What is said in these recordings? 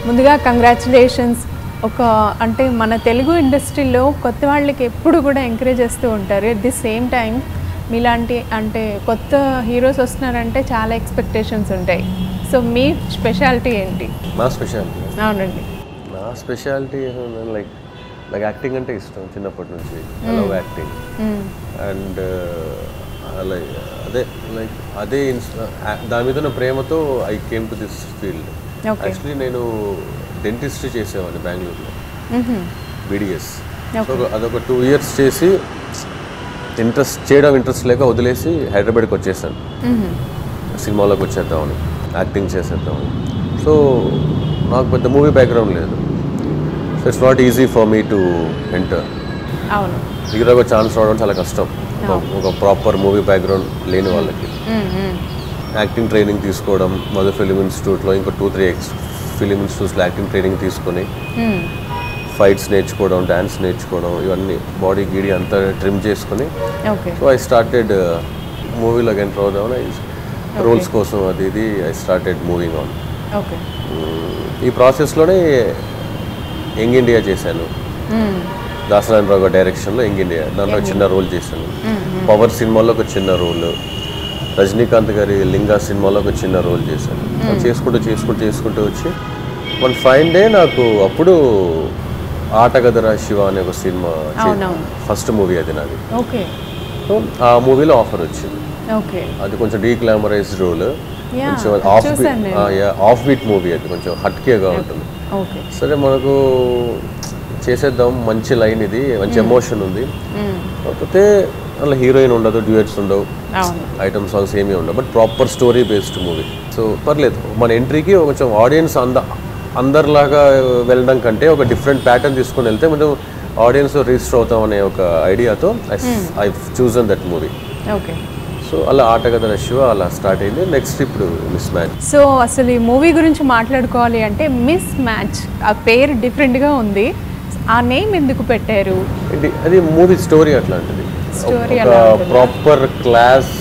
ముందుగా కంగ్రాచులేషన్స్ ఒక అంటే మన తెలుగు ఇండస్ట్రీలో కొత్త వాళ్ళకి ఎప్పుడు కూడా ఎంకరేజ్ చేస్తూ ఉంటారు ఎట్ ది సేమ్ టైం మీలాంటి అంటే కొత్త హీరోస్ వస్తున్నారంటే చాలా ఎక్స్పెక్టేషన్స్ ఉంటాయి సో మీ స్పెషాలిటీ ఏంటి నా స్పెషాలిటీ అవునండి నా స్పెషాలిటీ లైక్ నాకు యాక్టింగ్ అంటే ఇష్టం చిన్నప్పటి నుంచి ఐ లవ్ యాక్టింగ్ మ్మ్. అండ్ అలా అదే లైక్ అదే ఇన్స్- ఆ- దాని మీద ఉన్న ప్రేమతో I came to this field okay actually నేను డెంటిస్ట్రీ చేసేవాడిని బెంగళూరులో మ్మ్హ. బీడిఎస్ సో అదొక టూ ఇయర్స్ చేసి ఇంట్రెస్ట్ చేయడం ఇంట్రెస్ట్ లేక వదిలేసి హైదరాబాద్కి వచ్చేసాను మ్మ్హ. సినిమాలోకి వచ్చేద్దామని యాక్టింగ్ చేసేద్దామని సో నాకు పెద్ద మూవీ బ్యాక్గ్రౌండ్ లేదు so it's not easy for me to enter అవును హీరోగా ఛాన్స్ రావడం చాలా కష్టం ఒక- ఒక ప్రాపర్ మూవీ బ్యాక్గ్రౌండ్ లేని వాళ్ళకి మ్మ్, మ్మ్. యాక్టింగ్ ట్రైనింగ్ తీసుకోవడం మదర్ ఫిలిం ఇన్స్టిట్యూట్లో ఇంకో టూ త్రీ ఎక్స్ ఫిలిం ఇన్స్టిట్యూట్స్లో యాక్టింగ్ ట్రైనింగ్ తీసుకొని మ్మ్. ఫైట్స్ నేర్చుకోవడం డ్యాన్స్ నేర్చుకోవడం ఇవన్నీ బాడీ గీడి అంతా ట్రిమ్ చేసుకొని ఓకే సో ఐ స్టార్టెడ్ మూవీలోకి ఎంటర్ అవుదామని రోల్స్ కోసం అది ఇది I started moving on okay ఈ ప్రాసెస్లోనే యంగ్ ఇండియా చేశాను మ్మ్. దాసనారాయణరావు గారి డైరెక్షన్లో యంగ్ ఇండియా దాంట్లో చిన్న రోల్ చేశాను పవర్ సినిమాలో ఒక చిన్న రోల్ రజనీకాంత్ గారి లింగా సినిమాలో ఒక చిన్న రోల్ చేశాను అది చేసుకుంటూ చేసుకుంటూ చేసుకుంటూ వచ్చి వన్ ఫైన్ డే నాకు అప్పుడు ఆటగదరా శివ అనే ఒక సినిమా అవునవును ఫస్ట్ మూవీ అది నాది ఓకే సో ఆ మూవీలో ఆఫర్ వచ్చింది ఓకే అది కొంచెం డీగ్లామరైజ్ రోల్ యా కొంచెం ఆఫ్ చూసాను నేను ఆఫ్ బీట్ మూవీ అది కొంచెం హట్కేగా ఉంటుంది ఓకే సరే మనకు చేసేద్దాం మంచి లైన్ ఇది మంచి ఎమోషన్ ఉంది మ్మ్. కాకపోతే అలా హీరోయిన్ ఉండదు డ్యూయట్స్ ఉండవు అవును ఐటమ్ సాంగ్స్ ఏమీ ఉండవు but proper story based movie so పర్లేదు మన ఎంట్రీకి కొంచెం ఆడియన్స్ అంద అందరిలాగా వెళ్ళడం కంటే ఒక డిఫరెంట్ ప్యాటర్న్ తీసుకొని వెళ్తే మనం ఆడియన్స్ రిజిస్టర్ అవుతాం అనే ఒక ఐడియాతో I chosen that movie okay so అలా ఆటగదన శివ అలా స్టార్ట్ అయింది నెక్స్ట్ ఇప్పుడు మిస్ మ్యాచ్ సో అసలు ఈ మూవీ గురించి మాట్లాడుకోవాలి అంటే మిస్ మ్యాచ్ ఆ పేరు డిఫరెంట్గా ఉంది ఆ నేమ్ ఎందుకు పెట్టారు ఏంటి అది మూవీ స్టోరీ అట్లాంటిది Story ఒక ప్రాపర్ క్లాస్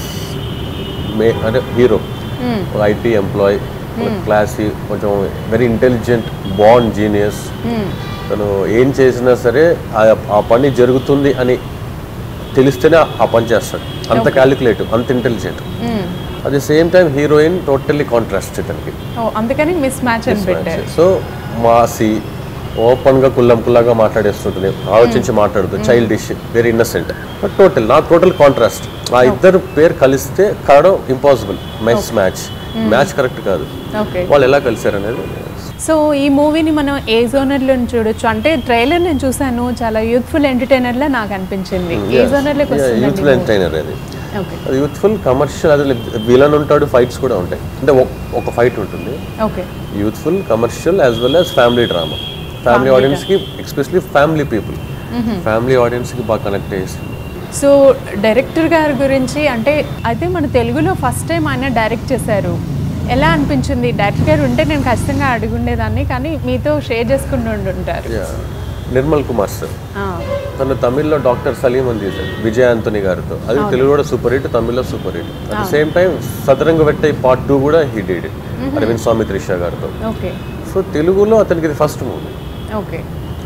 మే అంటే హీరో మ్మ్. ఒక ఐటీ ఎంప్లాయ్ క్లాస్ కొంచెం వెరీ ఇంటెలిజెంట్ బాండ్ జీనియస్ మ్మ్. తను ఏం చేసినా సరే ఆ- ఆ పని జరుగుతుంది అని తెలిస్తేనే ఆ పని చేస్తాడు అంత క్యాలిక్యులేటివ్ అంత ఇంటెలిజెంట్ మ్మ్. At the same time heroine totally contrast తనకి ఓ అందుకని మిస్ మ్యాచ్ అని పెట్టారు సో మాసి ఓపెన్గా కుల్లం కుల్లాగా మాట్లాడేస్తుంటుంది ఆలోచించి మాట్లాడుతుంది childish very innocent but total నా టోటల్ కాంట్రాస్ట్ ఆ ఇద్దరు పేరు కలిస్తే కావడం impossible match match match correct కాదు ఓకే వాళ్ళు ఎలా కలిసారు అనేది సో ఈ మూవీని మనం ఏ జోనర్లో చూడొచ్చు అంటే ట్రైలర్ నేను చూసాను చాలా యూత్ఫుల్ ఎంటర్టైనర్లా నాకు అనిపించింది ఏ జోనర్లోకి వస్తుంది యూత్ఫుల్ ఎంటర్టైనర్ అది ఓకే అది యూత్ఫుల్ కమర్షియల్ అది విలన్ ఉంటాడు ఫైట్స్ కూడా ఉంటాయి అంటే ఒక- ఒక ఫైట్ ఉంటుంది okay youthful commercial as well as family drama family ఆడియన్స్కి ఎస్పెషలీ ఫ్యామిలీ పీపుల్ ఫ్యామిలీ ఆడియన్స్కి బాగా కనెక్ట్ చేసింది సో డైరెక్టర్ గారి గురించి అంటే అయితే మన తెలుగులో ఫస్ట్ టైం ఆయన డైరెక్ట్ చేశారు ఎలా అనిపించింది డైరెక్టర్ గారు ఉంటే నేను ఖచ్చితంగా అడుగుండేదాన్ని కానీ మీతో షేర్ చేసుకుంటూ ఉండుంటారు Yeah. నిర్మల్ కుమార్ సార్ ఆ, తను తమిళ్లో డాక్టర్ సలీం అని తీశాడు విజయ్ ఆంటోనీ గారితో అది తెలుగు కూడా సూపర్ హిట్ తమిళ్లో super hit at the same time Sathuranga Vettai part two కూడా హిట్ హిట్ అరవింద్ స్వామి త్రిష గారితో ఓకే సో తెలుగులో అతనికి ఇది ఫస్ట్ మూవీ ఓకే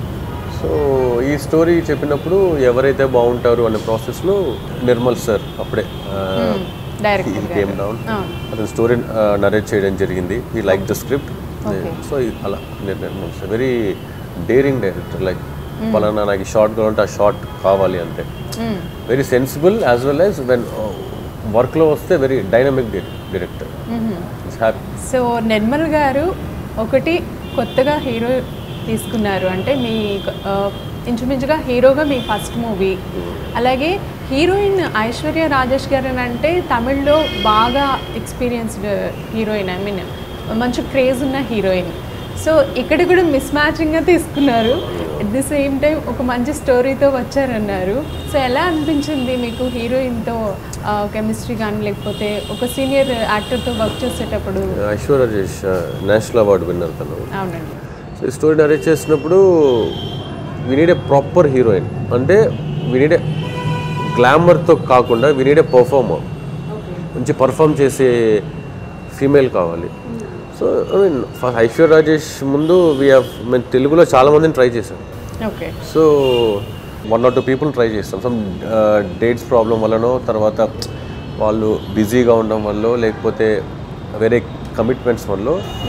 సో ఈ స్టోరీ చెప్పినప్పుడు ఎవరైతే బాగుంటారు అనే ప్రాసెస్లో నిర్మల్ సార్ అప్పుడే డైరెక్టర్ కేమ్ డౌన్ అతని స్టోరీ నరేట్ చేయడం జరిగింది ఈ లైక్ ద స్క్రిప్ట్ సో అలా Nirmal sir very daring director like పలానా నాకు షార్ట్ కావాలంటే ఆ షార్ట్ కావాలి అంతే very sensible as well as when వర్క్లో వస్తే very dynamic director happy so Nirmal garu ఒకటి కొత్తగా హీరో తీసుకున్నారు అంటే మీ ఆ, ఇంచుమించుగా హీరోగా మీ ఫస్ట్ మూవీ అలాగే హీరోయిన్ ఐశ్వర్య రాజేష్ గారు అని అంటే తమిళ్లో బాగా ఎక్స్పీరియన్స్డ్ హీరోయిన్ ఐ మీన్ మంచి క్రేజ్ ఉన్న హీరోయిన్ సో ఇక్కడ కూడా మిస్ మ్యాచింగ్గా తీసుకున్నారు అట్ ది సేమ్ టైం ఒక మంచి స్టోరీతో వచ్చారన్నారు సో ఎలా అనిపించింది మీకు హీరోయిన్తో కెమిస్ట్రీ కానీ లేకపోతే ఒక సీనియర్ యాక్టర్తో వర్క్ చేసేటప్పుడు Aishwarya Rajesh national award winner తను అవునండి సో ఈ స్టోరీ నరేట్ చేసినప్పుడు we need a proper heroine అంటే వీ నీడ్ ఏ గ్లామర్తో కాకుండా వీ నీడ్ ఏ పర్ఫార్మర్ మంచి పర్ఫామ్ చేసే ఫీమేల్ కావాలి so so I mean Aishwarya Rajesh ముందు వీ హ్యావ్ మేము తెలుగులో చాలా మందిని ట్రై చేశాం okay so one or two people try చేస్తాం సమ్ డేట్స్ ప్రాబ్లం వల్లనో తర్వాత వాళ్ళు బిజీగా ఉండడం వల్ల లేకపోతే వేరే కమిట్మెంట్స్ వల్ల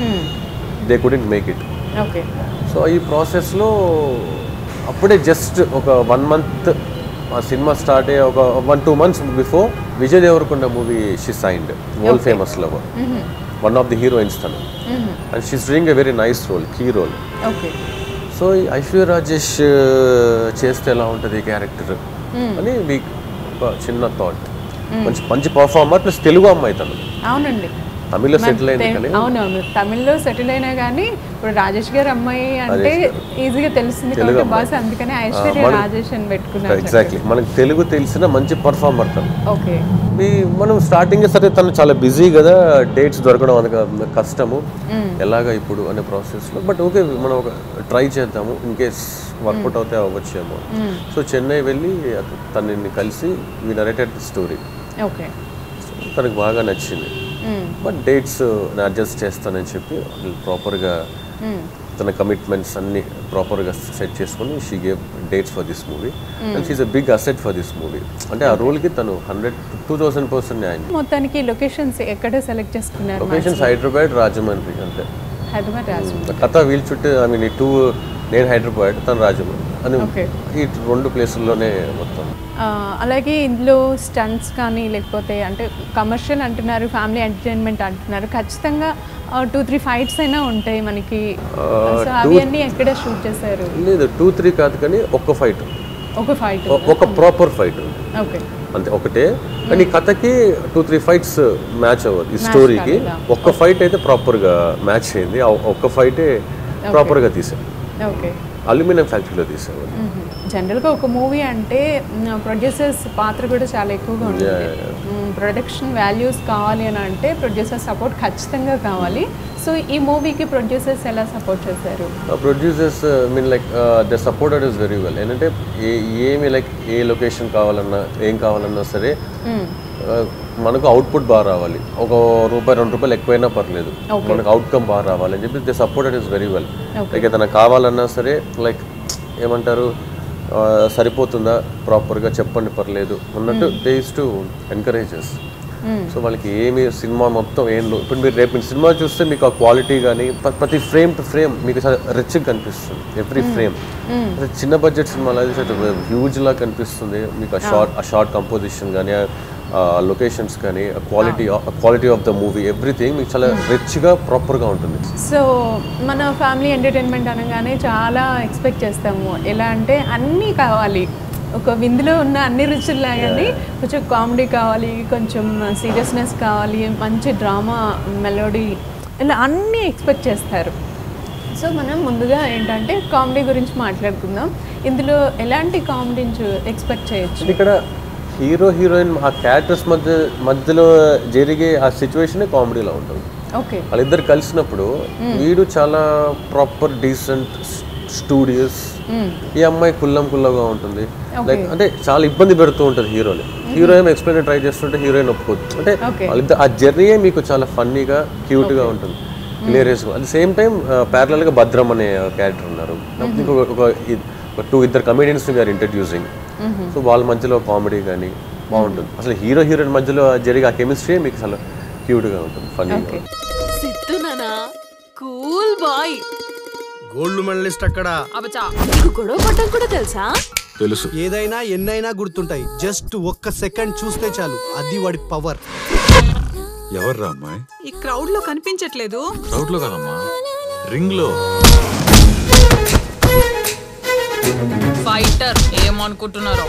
they couldn't make it okay so ఈ ప్రాసెస్లో అప్పుడే జస్ట్ ఒక వన్ మంత్ ఆ సినిమా స్టార్ట్ అయ్యే ఒక one two months before Vijay Deverakonda movie she signed world famous lover one of the heroines తను and she's doing a very nice role key role okay so ఈ ఐశ్వర్య రాజేష్ చేస్తే ఎలా ఉంటుంది ఈ క్యారెక్టర్ అని మీకు ఒక చిన్న థాట్ మంచి మంచి పర్ఫార్మర్ ప్లస్ తెలుగు అమ్మాయి తను అవునండి తమిళ్లో సెటిల్ అయింది కానీ అవునవును తమిళ్లో సెటిల్ అయినా కానీ ఇప్పుడు రాజేష్ గారు అమ్మాయి అంటే ఈజీగా తెలుస్తుంది కాబట్టి బాస్ అందుకనే ఐశ్వర్య రాజేష్ అని పెట్టుకున్నారు ఎగ్జాక్ట్లీ మనకు తెలుగు తెలిసిన మంచి పర్ఫార్మర్ తను ఓకే ఈ మనం స్టార్టింగ్ సరే తను చాలా బిజీ కదా డేట్స్ దొరకడం అది కష్టము ఎలాగ ఇప్పుడు అనే ప్రాసెస్లో బట్ ఓకే మనం ఒక ట్రై చేద్దాము ఇన్ కేస్ వర్కౌట్ అవుతే అవ్వచ్చేమో సో చెన్నై వెళ్ళి అత- తనని కలిసి వీ నరేటెడ్ స్టోరీ ఓకే తనకు బాగా నచ్చింది బట్ డేట్స్ నేను అడ్జస్ట్ చేస్తానని చెప్పి ప్రాపర్గా తన కమిట్మెంట్స్ అన్ని ప్రాపర్గా సెట్ చేసుకొని she gave dates for this movie and she's a big asset for this movie అంటే ఆ రోల్కి తను హండ్రెడ్ టూ థౌసండ్ పర్సెంట్ ఆయన మొత్తానికి లొకేషన్స్ ఎక్కడ సెలెక్ట్ చేసుకున్నారు లొకేషన్స్ హైదరాబాద్ రాజమండ్రి అంతే హైదరాబాద్ రాజు కథ వీల్ చుట్టూ ఐ మీన్ ఈ టూ నేను హైదరాబాద్ తను రాజమండ్రి అని ఓకే ఈ రెండు ప్లేసుల్లోనే మొత్తం ఆ, అలాగే ఇందులో స్టంట్స్ కానీ లేకపోతే అంటే కమర్షియల్ అంటున్నారు ఫ్యామిలీ ఎంటర్టైన్మెంట్ అంటున్నారు ఖచ్చితంగా టూ త్రీ ఫైట్స్ అయినా ఉంటాయి మనకి సో అవి అన్నీ ఎక్కడ షూట్ చేశారు లేదు టూ త్రీ కాదు కానీ ఒక్క ఫైట్ ఒక ఫైట్ ఒక ప్రాపర్ ఫైట్ ఓకే అంతే ఒకటే కానీ ఈ కథకి టూ త్రీ ఫైట్స్ మ్యాచ్ అవ్వదు ఈ స్టోరీకి ఒక్క ఫైట్ అయితే ప్రాపర్గా మ్యాచ్ అయింది ఆ ఒక్క ఫైటే ప్రాపర్గా తీసాం ఓకే అల్యూమినియం ఫ్యాక్టరీలో తీసాం జనరల్గా ఒక మూవీ అంటే ప్రొడ్యూసర్స్ పాత్ర కూడా చాలా ఎక్కువగా ఉంటుంది ప్రొడక్షన్ వాల్యూస్ కావాలి అని అంటే ప్రొడ్యూసర్ సపోర్ట్ ఖచ్చితంగా కావాలి సో ఈ మూవీకి ప్రొడ్యూసర్స్ ఎలా సపోర్ట్ చేశారు producers mean like they supported us very well ఏంటంటే ఏ ఏమి లైక్ ఏ లొకేషన్ కావాలన్నా ఏం కావాలన్నా సరే uh, మనకు అవుట్పుట్ బాగా రావాలి ఒక రూపాయి రెండు రూపాయలు ఎక్కువైనా పర్లేదు మనకు అవుట్కమ్ బాగా రావాలి అని చెప్పి they supported us very well like ఏదైనా కావాలన్నా సరే లైక్ ఏమంటారు ఆ, సరిపోతుందా ప్రాపర్గా చెప్పండి పర్లేదు అన్నట్టు they is to encourages so వాళ్ళకి ఏమి సినిమా మొత్తం ఏం లో- ఇప్పుడు మీరు రేపు మీరు సినిమా చూస్తే మీకు ఆ క్వాలిటీ కానీ ప్రతి ఫ్రేమ్ టు ఫ్రేమ్ మీకు చాలా రిచ్గా కనిపిస్తుంది ఎవ్రీ ఫ్రేమ్ చిన్న బడ్జెట్ సినిమా హ్యూజ్ లా కనిపిస్తుంది మీకు ఆ షార్ట్ ఆ షార్ట్ కంపోజిషన్ కానీ ఆ లొకేషన్స్ కానీ quality quality of the movie everything మీకు చాలా రిచ్గా ప్రాపర్గా ఉంటుంది సో మన ఫ్యామిలీ ఎంటర్టైన్మెంట్ అనగానే చాలా ఎక్స్పెక్ట్ చేస్తాము ఎలా అంటే అన్నీ కావాలి ఒక విందులో ఉన్న అన్ని రుచుల్లాగానే కొంచెం కామెడీ కావాలి కొంచెం సీరియస్నెస్ కావాలి మంచి డ్రామా మెలోడీ ఇలా అన్నీ ఎక్స్పెక్ట్ చేస్తారు సో మనం ముందుగా ఏంటంటే కామెడీ గురించి మాట్లాడుకుందాం ఇందులో ఎలాంటి కామెడీ ఎక్స్పెక్ట్ చేయొచ్చు ఇక్కడ హీరో హీరోయిన్ ఆ క్యారెక్టర్స్ మధ్య మధ్యలో జరిగే ఆ సిచ్యువేషనే కామెడీలో ఉంటుంది ఓకే వాళ్ళిద్దరు కలిసినప్పుడు వీడు చాలా ప్రాపర్ డీసెంట్ స్టూడియస్ ఈ అమ్మాయి కుల్లం కుల్లగా ఉంటుంది లైక్ అంటే చాలా ఇబ్బంది పెడుతూ ఉంటుంది హీరోని హీరో ఏమో ఎక్స్ప్లెయిన్ ట్రై చేస్తుంటే హీరోయిన్ ఒప్పుకోదు అంటే Okay. వాళ్ళిద్దరు ఆ జర్నీయే మీకు చాలా ఫన్నీగా క్యూట్గా ఉంటుంది హిలేరియస్గా అట్ ద సేమ్ టైం ప్యారలల్గా భద్రం అనే క్యారెక్టర్ ఉన్నారు ఇంకొక ఒక ఇ- ఒక టూ ఇద్దరు కమెడియన్స్ వీఆర్ ఇంట్రడ్యూసింగ్ సో వాళ్ళ మధ్యలో కామెడీ కానీ బాగుంటుంది అసలు హీరో హీరోయిన్ మధ్యలో జరిగే ఆ కెమిస్ట్రీ మీకు చాలా క్యూట్గా ఉంటుంది ఫన్నీగా సిద్ధుననా కూల్ బాయ్ గోల్డ్ మెడలిస్ట్ అక్కడ అబచా నీకు గొడవ పడ్డం కూడా తెలుసా తెలుసు ఏదైనా ఎన్నైనా గుర్తుంటాయి జస్ట్ ఒక్క సెకండ్ చూస్తే చాలు అది వాడి పవర్ ఎవర్రా అమ్మాయి ఈ క్రౌడ్ లో కనిపించట్లేదు క్రౌడ్ లో కదమ్మా రింగ్ లో ఫైటర్ ఏమనుకుంటున్నారో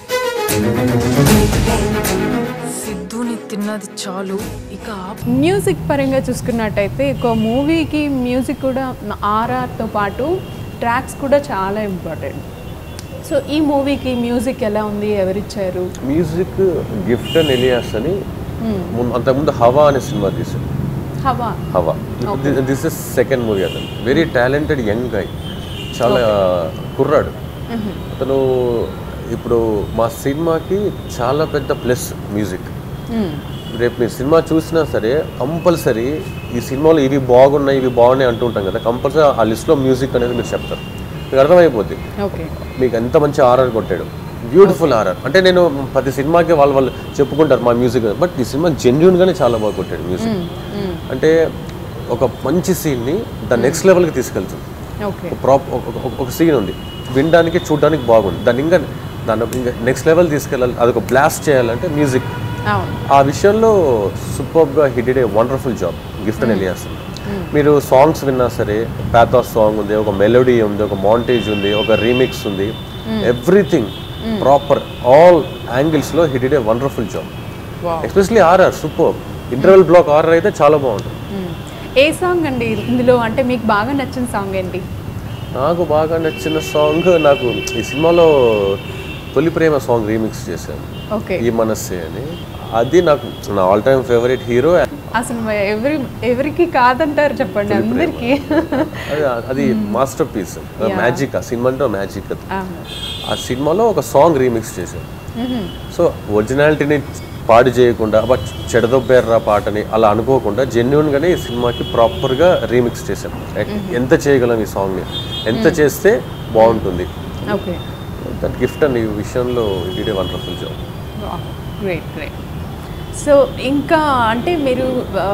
సిద్ధుని తిన్నది చాలు ఇక ఆపు. మ్యూజిక్ పరంగా చూసుకున్నట్టయితే ఒక మూవీకి మ్యూజిక్ కూడా ఆర్ఆర్తో పాటు ట్రాక్స్ కూడా చాలా ఇంపార్టెంట్ సో ఈ మూవీకి మ్యూజిక్ ఎలా ఉంది ఎవరిచ్చారు మ్యూజిక్ గిఫ్ట్ అండ్ ఎలియాస్ అని ముందు అంతకుముందు హవా అనే సినిమా తీశాడు హవా హవా దిస్ ఇస్ సెకండ్ మూవీ అతను వెరీ టాలెంటెడ్ యంగ్ గై చాలా కుర్రాడు అతను ఇప్పుడు మా సినిమాకి చాలా పెద్ద ప్లస్ మ్యూజిక్ రేపు మీరు సినిమా చూసినా సరే కంపల్సరీ ఈ సినిమాలో ఇవి బాగున్నాయి ఇవి బాగున్నాయి అంటుంటాం కదా కంపల్సరీ ఆ లిస్ట్లో మ్యూజిక్ అనేది మీరు చెప్తారు మీకు అర్థమైపోద్ది ఓకే మీకు ఎంత మంచి ఆర్ఆర్ కొట్టాడు బ్యూటిఫుల్ ఆర్ఆర్ అంటే నేను ప్రతి సినిమాకి వాళ్ళు వాళ్ళు చెప్పుకుంటారు మా మ్యూజిక్ బట్ ఈ సినిమా జెన్యున్గానే చాలా బాగా కొట్టాడు మ్యూజిక్ అంటే ఒక మంచి సీన్ని ద నెక్స్ట్ లెవెల్కి తీసుకెళ్తుంది ఓకే ప్రాప్ ఒక సీన్ ఉంది వినడానికి చూడడానికి బాగుంది దాన్ని ఇంకా దాన్ని ఇంకా నెక్స్ట్ లెవెల్ తీసుకెళ్ళాలి అదొక బ్లాస్ట్ చేయాలంటే మ్యూజిక్ అవును ఆ విషయంలో సూపర్గా he did a wonderful job gift అని ఎలియాస్ మీరు సాంగ్స్ విన్నా సరే ప్యాథాస్ సాంగ్ ఉంది ఒక మెలోడీ ఉంది ఒక మాంటేజ్ ఉంది ఒక రీమిక్స్ ఉంది ఎవ్రీథింగ్ ప్రాపర్ ఆల్ యాంగిల్స్లో he did a wonderful job wow especially RR super interval block RR అయితే చాలా బాగుంటుంది ఏ సాంగ్ అండి ఇందులో అంటే మీకు బాగా నచ్చిన సాంగ్ ఏంటి నాకు బాగా నచ్చిన సాంగ్ నాకు ఈ సినిమాలో తొలి ప్రేమ సాంగ్ రీమిక్స్ చేశాను ఓకే ఈ మనస్సే అని అది నాకు నా ఆల్ టైమ్ ఫేవరెట్ హీరో అసలు ఎవరి ఎవరికి కాదంటారు చెప్పండి అందరికీ అది అది మాస్టర్ పీస్ మ్యాజిక్ ఆ సినిమా అంటే మ్యాజిక్ అది అవును. ఆ సినిమాలో ఒక సాంగ్ రీమిక్స్ చేశాను సో ఒరిజినాలిటీని పాడు చేయకుండా బట్ చెడదొబ్బేర్రా పాటని అలా అనుకోకుండా జెన్యున్గానే ఈ సినిమాకి ప్రాపర్గా రీమిక్స్ చేశాం ఎంత చేయగలం ఈ సాంగ్ని ఎంత చేస్తే బాగుంటుంది ఓకే దట్ గిఫ్ట్ అండి ఈ విషయంలో it wonderful job great great so ఇంకా అంటే మీరు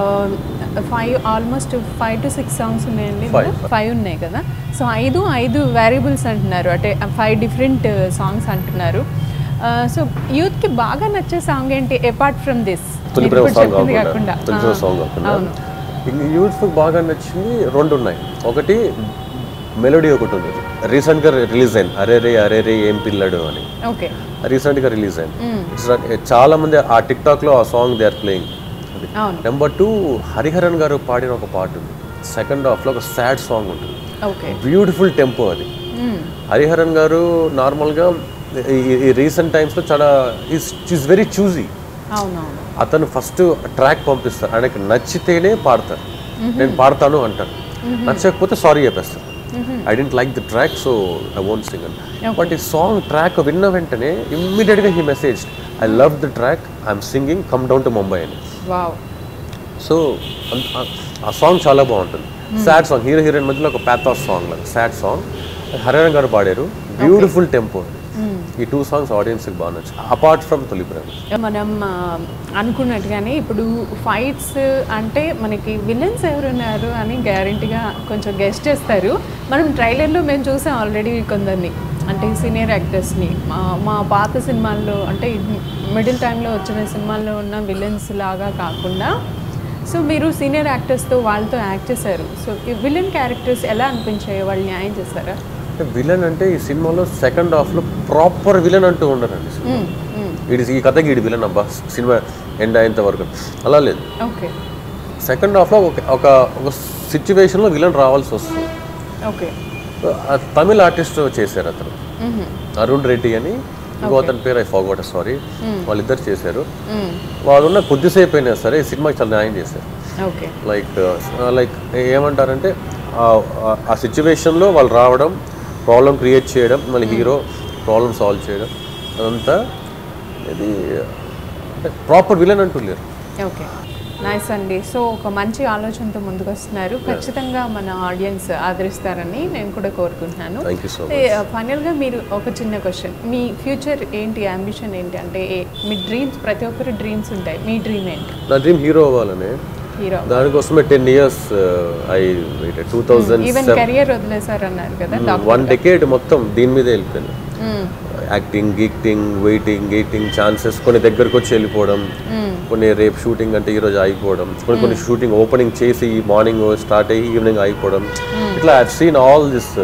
five almost five to six songs ఉన్నాయండి Five. ఫైవ్ ఉన్నాయి కదా సో ఐదు ఐదు వేరియబుల్స్ అంటున్నారు అంటే ఫైవ్ డిఫరెంట్ సాంగ్స్ అంటున్నారు సో యూత్కి బాగా నచ్చే సాంగ్ ఏంటి అపార్ట్ ఫ్రమ్ దిస్ తొలి ప్రేమ సాంగ్ కాకుండా కాకుండా తొలి ప్రేమ ఆ, సాంగ్ కాకుండా అవును ఇంక యూత్ బాగా నచ్చింది రెండు ఉన్నాయి ఒకటి మెలోడీ ఒకటి ఉంది రీసెంట్గా రిలీజ్ అయింది అరే రే అరే రే ఏం పిల్లడు అని ఓకే రీసెంట్గా రిలీజ్ అయింది It's not- చాలా మంది ఆ టిక్ టాక్లో ఆ సాంగ్ దే ఆర్ ప్లేయింగ్ అవును నెంబర్ టూ హరిహరన్ గారు పాడిన ఒక పాట ఉంది సెకండ్ హాఫ్లో ఒక సాడ్ సాంగ్ ఉంటుంది ఓకే బ్యూటిఫుల్ టెంపో అది హరిహరన్ గారు నార్మల్గా ఈ రీసెంట్ టైమ్స్లో చాలా ఈజ్ వెరీ చూజీ అవునవును అతను ఫస్ట్ ట్రాక్ పంపిస్తారు ఆయనకి నచ్చితేనే పాడతారు నేను పాడతాను అంటారు నచ్చకపోతే సారీ చెప్పేస్తారు I don't like the track so I won't sing and but ఈ సాంగ్ ట్రాక్ విన్న వెంటనే ఇమ్మీడియట్గా he message I love the track I'm singing come down to Mumbai అని వావ్ సో ఆ సాంగ్ చాలా బాగుంటుంది సాడ్ సాంగ్ హీరో హీరోయిన్ మధ్యలో ఒక ప్యాథాస్ సాంగ్ లాగా సాడ్ సాంగ్ హరిహరన్ గారు పాడారు బ్యూటిఫుల్ టెంపో ఈ టూ సాంగ్స్ ఆడియన్స్కి బాగా నచ్చాయి అపార్ట్ ఫ్రమ్ తొలి ప్రేమ మనం ఆ, అనుకున్నట్టుగానే ఇప్పుడు ఫైట్స్ అంటే మనకి విలన్స్ ఎవరున్నారు అని గ్యారంటీగా కొంచెం గెస్ట్ చేస్తారు మనం ట్రైలర్లో మేము చూసాం ఆల్రెడీ కొందరిని అంటే సీనియర్ యాక్టర్స్ని మా మా పాత సినిమాల్లో అంటే మిడిల్ టైంలో వచ్చిన సినిమాల్లో ఉన్న విలన్స్ లాగా కాకుండా సో మీరు సీనియర్ యాక్టర్స్తో వాళ్ళతో యాక్ట్ చేశారు సో ఈ విలన్ క్యారెక్టర్స్ ఎలా అనిపించాయో వాళ్ళు న్యాయం చేస్తారా అంటే విలన్ అంటే ఈ సినిమాలో సెకండ్ హాఫ్లో ప్రాపర్ విలన్ అంటూ ఉండరండి ఇది ఈ కథకి ఇది విలన్ అబ్బా సినిమా ఎండ్ అయ్యేంత వరకు అలా లేదు ఓకే సెకండ్ హాఫ్లో ఒక ఒక ఒక సిచ్యువేషన్లో విలన్ రావాల్సి వస్తుంది ఓకే ఆ తమిళ ఆర్టిస్ట్ చేశారు అతను అరుణ్ రెడ్డి అని ఇంకో అతని పేరు ఐ ఫాగోట సారీ వాళ్ళిద్దరు చేశారు వాళ్ళు ఉన్న కొద్దిసేపు అయినా సరే ఈ సినిమాకి చాలా న్యాయం చేశారు ఓకే లైక్ లైక్ ఏమంటారంటే ఆ- ఆ- ఆ సిచ్యువేషన్లో వాళ్ళు రావడం ప్రాబ్లం క్రియేట్ చేయడం మళ్ళీ హీరో ప్రాబ్లం సాల్వ్ చేయడం అదంతా ఇది ప్రాపర్ విలన్ అంటూ లేరు ఓకే నైస్ అండి సో ఒక మంచి ఆలోచనతో ముందుకు వస్తున్నారు ఖచ్చితంగా మన ఆడియన్స్ ఆదరిస్తారని నేను కూడా కోరుకుంటున్నాను థ్యాంక్ యూ సో అంటే, ఫైనల్గా మీరు ఒక చిన్న క్వశ్చన్ మీ ఫ్యూచర్ ఏంటి అంబిషన్ ఏంటి అంటే ఏ- మీ డ్రీమ్స్ ప్రతి ఒక్కరి డ్రీమ్స్ ఉంటాయి మీ డ్రీమ్ ఏంటి నా డ్రీమ్ హీరో అవ్వాలని హీరో దానికోసమే ten years I two thousand even career వదిలేసారు అన్నారు కదా వన్ డెకేడ్ మొత్తం దీని మీదే వెళ్ళిపోయాను యాక్టింగ్ గిక్టింగ్ వెయిటింగ్ గేటింగ్ ఛాన్సెస్ కొన్ని దగ్గరకు వచ్చి వెళ్ళిపోవడం కొన్ని రేపు షూటింగ్ అంటే ఈరోజు ఆగిపోవడం కొన్ని కొన్ని షూటింగ్ ఓపెనింగ్ చేసి మార్నింగ్ స్టార్ట్ అయ్యి ఈవినింగ్ ఆగిపోవడం ఇట్లా I seen all this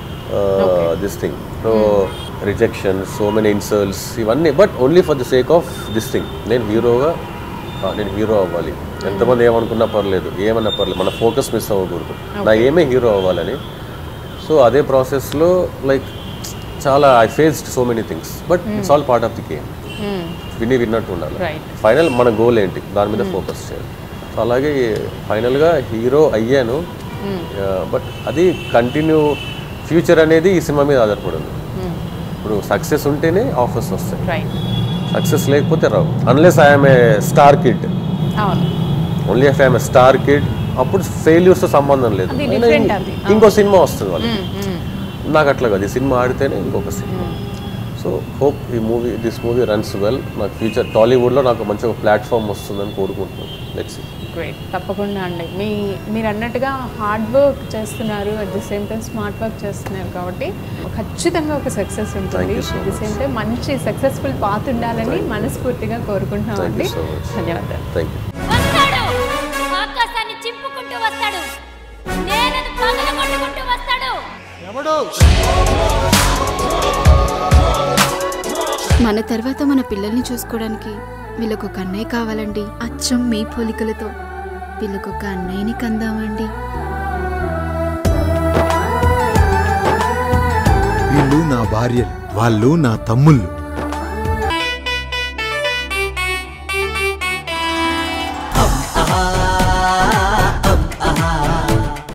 this thing so rejection so many insults ఇవన్నీ but only for the sake of this thing నేను హీరోగా నేను హీరో అవ్వాలి ఎంతమంది ఏమనుకున్నా పర్లేదు ఏమన్నా పర్లేదు మన ఫోకస్ మిస్ అవ్వకూడదు నా ఏమే హీరో అవ్వాలని సో అదే ప్రాసెస్లో లైక్ చాలా I faced so many things but it's all part of the game విని విన్నట్టు ఉండాలి Right. ఫైనల్ మన గోల్ ఏంటి దాని మీద ఫోకస్ చేయాలి సో అలాగే ఫైనల్గా హీరో అయ్యాను బట్ అది కంటిన్యూ ఫ్యూచర్ అనేది ఈ సినిమా మీద ఆధారపడింది ఇప్పుడు సక్సెస్ ఉంటేనే ఆఫర్స్ వస్తాయి రైట్ సక్సెస్ లేకపోతే రావు unless I'm a star kid అవును only if I'm star kid అప్పుడు failures తో సంబంధం లేదు అది అయినా different ఇం- అది. ఇంకో సినిమా వస్తుంది వాళ్ళు నాకు అట్లా కాదు ఈ సినిమా ఆడితేనే ఇంకొక సినిమా సో హోప్ ఈ movie this movie runs well నాకు ఫ్యూచర్ టాలీవుడ్లో నాకు మంచి ఒక ప్లాట్ఫామ్ వస్తుందని కోరుకుంటున్నాను లెట్స్ గ్రేట్ తప్పకుండా అండి మీ మీరు అన్నట్టుగా హార్డ్ వర్క్ చేస్తున్నారు at the same time smart work చేస్తున్నారు కాబట్టి ఖచ్చితంగా ఒక సక్సెస్ ఉంటుంది Thank you so at the same time మంచి సక్సెస్ఫుల్ పాత్ ఉండాలని మనస్ఫూర్తిగా కోరుకుంటున్నాం Thank అండి you so much. ధన్యవాదాలు థ్యాంక్ యూ వస్తాడు ఆకాశాన్ని చింపుకుంటూ వస్తాడు నేనది పగల కొట్టుకుంటూ వస్తాడు మన తర్వాత మన పిల్లల్ని చూసుకోవడానికి వీళ్ళకు ఒక అన్నయ్య కావాలండి అచ్చం మీ పోలికలతో వీళ్ళకు ఒక అన్నయ్యని కందామండి వీళ్ళు నా భార్యలు వాళ్ళు నా తమ్ముళ్ళు